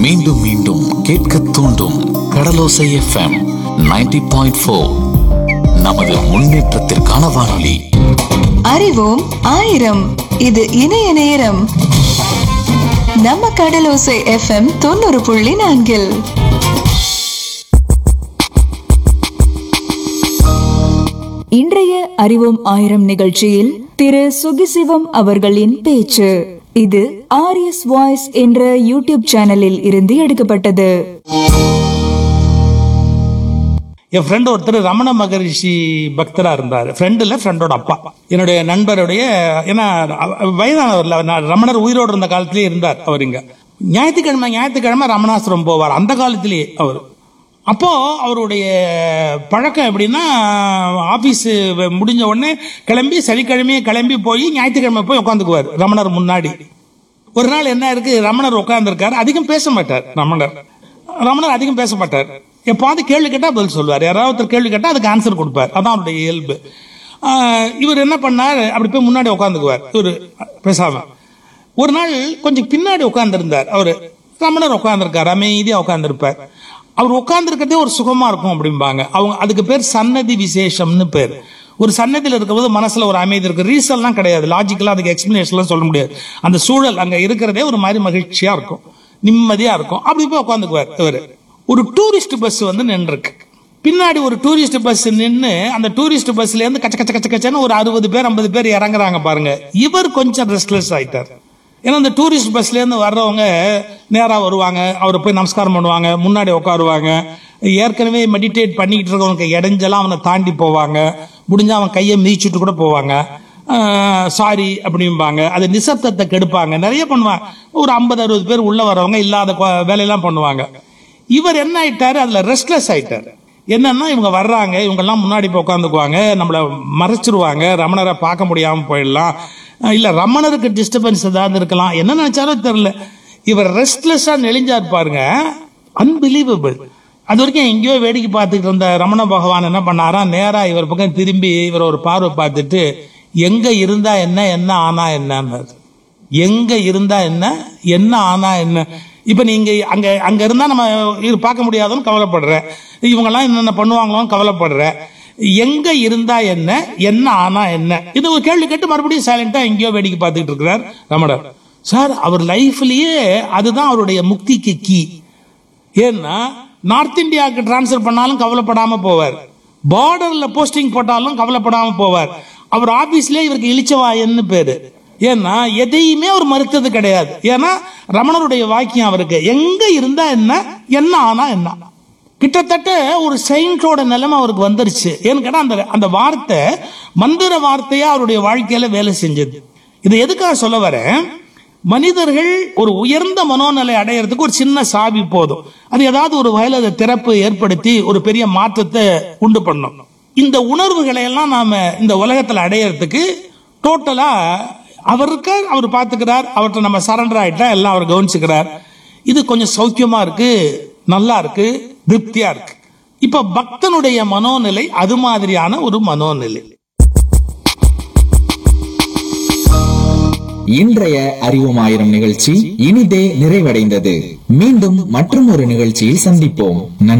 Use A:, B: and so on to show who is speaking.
A: மீண்டும் மீண்டும் கேட்க தூண்டும் கடலோசை எஃப்எம் 90.4 பாயிண்ட் ஃபோர் நமது முன்னேற்றத்திற்கான வானொலி
B: அறிவோம் ஆயிரம் இது இணைய நேரம் நம்ம கடலோசை எஃப்எம் தொண்ணூறு புள்ளி நான்கில்
C: இன்றைய அறிவோம் ஆயிரம் நிகழ்ச்சியில் திரு சுகிசிவம் அவர்களின் பேச்சு இது ஆர்எஸ் வாய்ஸ் என்ற யூடியூப் சேனலில் இருந்து எடுக்கப்பட்டது
D: என் ஃப்ரெண்டு ஒருத்தர் ரமண மகரிஷி பக்தரா இருந்தார் ஃப்ரெண்டு இல்லை ஃப்ரெண்டோட அப்பா என்னுடைய நண்பருடைய ஏன்னா அவ- வயதானவர்ல நான் ரமணர் உயிரோடு இருந்த காலத்திலேயே இருந்தார் அவர் இங்க ஞாயிற்றுக்கிழமை ஞாயிற்றுக்கிழமை ரமணாசிரம் போவார் அந்த காலத்திலேயே அவர் அப்போ அவருடைய பழக்கம் எப்படின்னா ஆபீஸ் முடிஞ்ச உடனே கிளம்பி சனிக்கிழமையே கிளம்பி போய் ஞாயிற்றுக்கிழமை போய் உட்காந்துக்குவார் ரமணர் முன்னாடி ஒரு நாள் என்ன இருக்கு ரமணர் உட்கார்ந்திருக்காரு அதிகம் பேச மாட்டார் ரமணர் ரமணர் அதிகம் பேச மாட்டார் எப்பாவது கேள்வி கேட்டா பதில் சொல்வார் யாராவது ஒருத்தர் கேள்வி கேட்டா அதுக்கு ஆன்சர் கொடுப்பார் அதான் அவருடைய இயல்பு ஆஹ் இவர் என்ன பண்ணார் அப்படி போய் முன்னாடி உட்காந்துக்குவார் இவர் பேசாம ஒரு நாள் கொஞ்சம் பின்னாடி உட்கார்ந்திருந்தார் அவரு ரமணர் உட்கார்ந்திருக்காரு அமைதியா உட்கார்ந்திருப்பார் அவர் உட்கார்ந்திருக்கிறதே ஒரு சுகமா இருக்கும் அப்படிம்பாங்க அவங்க அதுக்கு பேர் சன்னதி விசேஷம்னு பேர் ஒரு சன்னதியில் இருக்கும்போது மனசுல ஒரு அமைதி இருக்கு ரீசன்லாம் கிடையாது லாஜிக்கலா அதுக்கு எக்ஸ்பிளனேஷன்லாம் சொல்ல முடியாது அந்த சூழல் அங்க இருக்கிறதே ஒரு மாதிரி மகிழ்ச்சியா இருக்கும் நிம்மதியா இருக்கும் அப்படி போய் உட்காந்துக்குவார் இவர் ஒரு டூரிஸ்ட் பஸ் வந்து நின்றுருக்கு பின்னாடி ஒரு டூரிஸ்ட் பஸ் நின்று அந்த டூரிஸ்ட் பஸ்ல இருந்து கச்ச கச்ச கச்ச கச்சன்னு ஒரு அறுபது பேர் ஐம்பது பேர் இறங்குறாங்க பாருங்க இவர் கொஞ்சம் ரெஸ்ட்லெஸ் ஆயிட்டார் ஏன்னா அந்த டூரிஸ்ட் பஸ்ல இருந்து வர்றவங்க நேரா வருவாங்க அவரை போய் நமஸ்காரம் பண்ணுவாங்க முன்னாடி உட்காருவாங்க ஏற்கனவே மெடிடேட் பண்ணிக்கிட்டு இருக்கவனுக்கு இடைஞ்செல்லாம் அவனை தாண்டி போவாங்க முடிஞ்சா அவன் கையை மிதிச்சுட்டு கூட போவாங்க சாரி அப்படிம்பாங்க அது நிசப்தத்தை கெடுப்பாங்க நிறைய பண்ணுவாங்க ஒரு ஐம்பது அறுபது பேர் உள்ள வரவங்க இல்லாத கொ- வேலையெல்லாம் பண்ணுவாங்க இவர் என்ன ஆயிட்டாரு அதுல ரெஸ்ட்லெஸ் ஆயிட்டாரு என்னன்னா இவங்க வர்றாங்க இவங்க எல்லாம் முன்னாடி போய் உட்காந்துக்குவாங்க நம்மள மறைச்சிருவாங்க ரமணரை பார்க்க முடியாம போயிடலாம் அஹ் இல்ல ரமணருக்கு டிஸ்டர்பன்ஸ் ஏதாவது இருக்கலாம் என்ன நினைச்சாலும் தெரியல இவர் ரெஸ்ட்லெஸ்ஸா நெளிஞ்சார் பாருங்க அன்பிலீவபிள் அது வரைக்கும் எங்கேயோ வேடிக்கை பார்த்துக்கிட்டு இருந்த ரமண பகவான் என்ன பண்ணாரா நேரா இவர் பக்கம் திரும்பி இவர் ஒரு பார்வை பார்த்துட்டு எங்க இருந்தா என்ன என்ன ஆனா என்னன்னாரு எங்க இருந்தா என்ன என்ன ஆனா என்ன இப்ப நீங்க அங்க அங்க இருந்தா நம்ம இது பார்க்க முடியாதுன்னு கவலைப்படுற இவங்கெல்லாம் என்னென்ன பண்ணுவாங்களோன்னு கவலைப்படுற எங்க இருந்தா என்ன என்ன ஆனா என்ன இது ஒரு கேள்வி கேட்டு மறுபடியும் சைலண்டா எங்கேயோ வேடிக்கை பார்த்துக்கிட்டு இருக்கிறார் ரமணர் சார் அவர் லைஃப்லயே அதுதான் அவருடைய முக்திக்கு கீ ஏன்னா நார்த் இந்தியாவுக்கு டிரான்ஸ்ஃபர் பண்ணாலும் கவலைப்படாம போவார் பார்டர்ல போஸ்டிங் போட்டாலும் கவலைப்படாம போவார் அவர் ஆபீஸ்லயே இவருக்கு இளிச்சவாயன்னு பேரு ஏன்னா எதையுமே அவர் மறுத்தது கிடையாது ஏன்னா ரமணருடைய வாக்கியம் அவருக்கு எங்க இருந்தா என்ன என்ன ஆனா என்ன கிட்டத்தட்ட ஒரு செயின்டோட நிலைமை அவருக்கு வந்துருச்சு ஏன்னு கேட்டா அந்த அந்த வார்த்தை மந்திர வார்த்தையா அவருடைய வாழ்க்கையில வேலை செஞ்சது இது எதுக்காக சொல்ல வரேன் மனிதர்கள் ஒரு உயர்ந்த மனோநிலை அடையறதுக்கு ஒரு சின்ன சாவி போதும் அது ஏதாவது ஒரு வகையில அதை திறப்பு ஏற்படுத்தி ஒரு பெரிய மாற்றத்தை உண்டு பண்ணும் இந்த உணர்வுகளை எல்லாம் நாம இந்த உலகத்துல அடையறதுக்கு டோட்டலா அவருக்கு அவர் பார்த்துக்கிறார் அவர்கிட்ட நம்ம சரண்டர் ஆயிட்டா எல்லாம் அவர் கவனிச்சுக்கிறார் இது கொஞ்சம் சௌக்கியமா இருக்கு நல்லா இருக்கு திருப்தியா இருக்கு இப்ப பக்தனுடைய மனோநிலை அது மாதிரியான ஒரு மனோநிலை
E: இன்றைய அறிவோம் ஆயிரம் நிகழ்ச்சி இனிதே நிறைவடைந்தது மீண்டும் மற்றும் ஒரு நிகழ்ச்சியில் சந்திப்போம் நன்றி